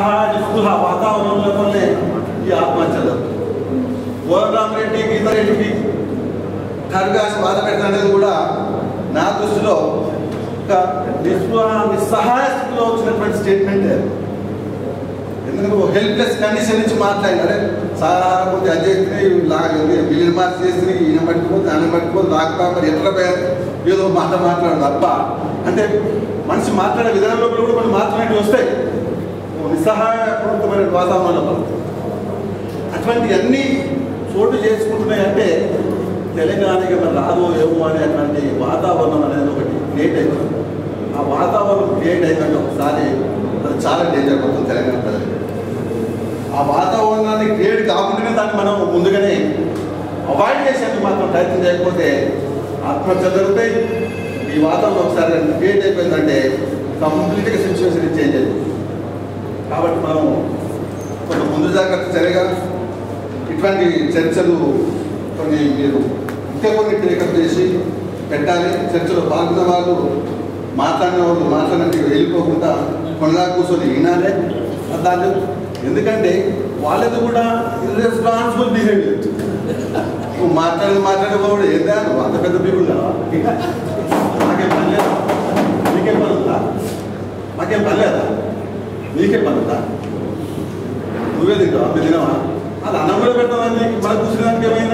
నిస్పృహ వాతావరణంలోనే ఈ ఆత్మహత్యలు కోదండరామ్ రెడ్డి గీతారెడ్డికి ఖర్గాసి బాధ పెట్టఅనేది కూడా నా దృష్టిలో ఒక నిస్పృహ నిస్సహాయ స్థితిలో వచ్చినటువంటి స్టేట్మెంట్ ఎందుకంటే ఒక హెల్ప్లెస్ కండిషన్ నుంచి మాట్లాడినారే సార్ ఆడకపోతే అది చేస్తే లాగింది బిల్లు మార్చి చేసి ఈయన పట్టుకోతే ఆయన పట్టుకోతే రాకపోతే మరి ఎట్లా పోయారు ఏదో మాట మాట్లాడు తప్ప అంటే మనిషి మాట్లాడే విధానంలో కూడా కొన్ని మాట్లాడి వస్తాయి ఓ నిస్సహాయపూరితమైన వాతావరణంలో అటువంటివన్నీ చోటు చేసుకుంటున్నాయి అంటే తెలంగాణకి మరి రాదో ఏమో అనేటువంటి వాతావరణం అనేది ఒకటి క్రియేట్ అవుతుంది ఆ వాతావరణం క్రియేట్ అయిందంటే ఒకసారి అది చాలా డేంజర్ పడుతుంది తెలంగాణ ప్రజలకు ఆ వాతావరణాన్ని క్రియేట్ కాకుండానే దాన్ని మనం ముందుగానే అవాయిడ్ చేసేందుకు మాత్రం ప్రయత్నం చేయకపోతే ఆత్మహత్య జరుగుతాయి ఈ వాతావరణం ఒకసారి క్రియేట్ అయిపోయిందంటే కంప్లీట్గా సిచ్యువేషన్ చేంజ్ అయిపోతుంది కాబట్టి మనం కొంత ముందు జాగ్రత్త చర్యగా ఇటువంటి చర్చలు కొన్ని మీరు ఇంకా కొన్ని టేకప్ చేసి పెట్టాలి చర్చలో పాల్గొన్న వాళ్ళు మాట్లాడిన వాళ్ళు మాట్లాడినట్టు వెళ్ళిపోకుండా కొనలా కూర్చొని వినాలి దాన్ని ఎందుకంటే వాళ్ళది కూడా ఇర్రెస్పాన్సిబుల్ బిహేవియర్ నువ్వు మాట్లాడి మాట్లాడేవాడు ఏందా నువ్వు అంత పెద్ద పీపుల్ నాకేం పని లేదా నీకేం పని ఉందా నాకేం పని లేదా నీకే పని ఉందా నువ్వే తింటావా మీరు తినవా అది అన్నం కూడా పెట్టాలని మన కూర్చోడానికి ఏమైందా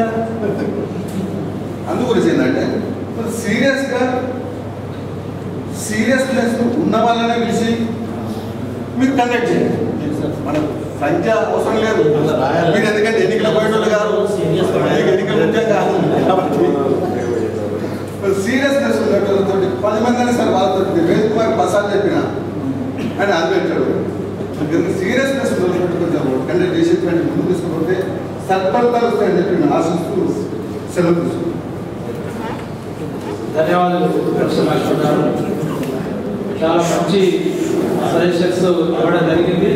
అందు గురించి ఏంటంటే సీరియస్గా సీరియస్నెస్ ఉన్న వాళ్ళనే పిలిచి మీరు కండక్ట్ చేయండి మనకు సంఖ్య అవసరం లేదు మీరు ఎందుకంటే ఎన్నికల పోయేటోళ్ళు కాదు మీకు ఎన్నికలు ముఖ్యం కాదు సీరియస్నెస్ ఉన్నట్టు పది మంది అయినా సరే వాళ్ళతో వేద్ కుమార్ ప్రసాద్ చెప్పిన అని అది పెట్టాడు సీరియస్నెస్ ఉన్నట్టు కొంచెం కండక్ట్ చేసేటువంటి ముందు తీసుకుంటే సత్ఫలితాలు వస్తాయని చెప్పి నేను ఆశిస్తూ సెలవు తీసుకుంటాను ధన్యవాదాలు ప్రొఫెసర్ లక్ష్మణ్ గారు చాలా మంచి సజెషన్స్ ఇవ్వడం జరిగింది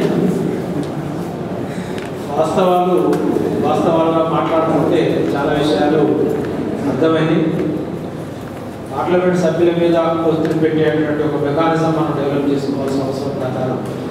వాస్తవాలు వాస్తవాలుగా మాట్లాడుకుంటే చాలా విషయాలు అర్థమైంది పార్లమెంట్ సభ్యుల మీద ఒత్తిడి పెట్టేటువంటి ఒక మెకానిజం మనం డెవలప్ చేసుకోవాల్సిన అవసరం ప్రకారం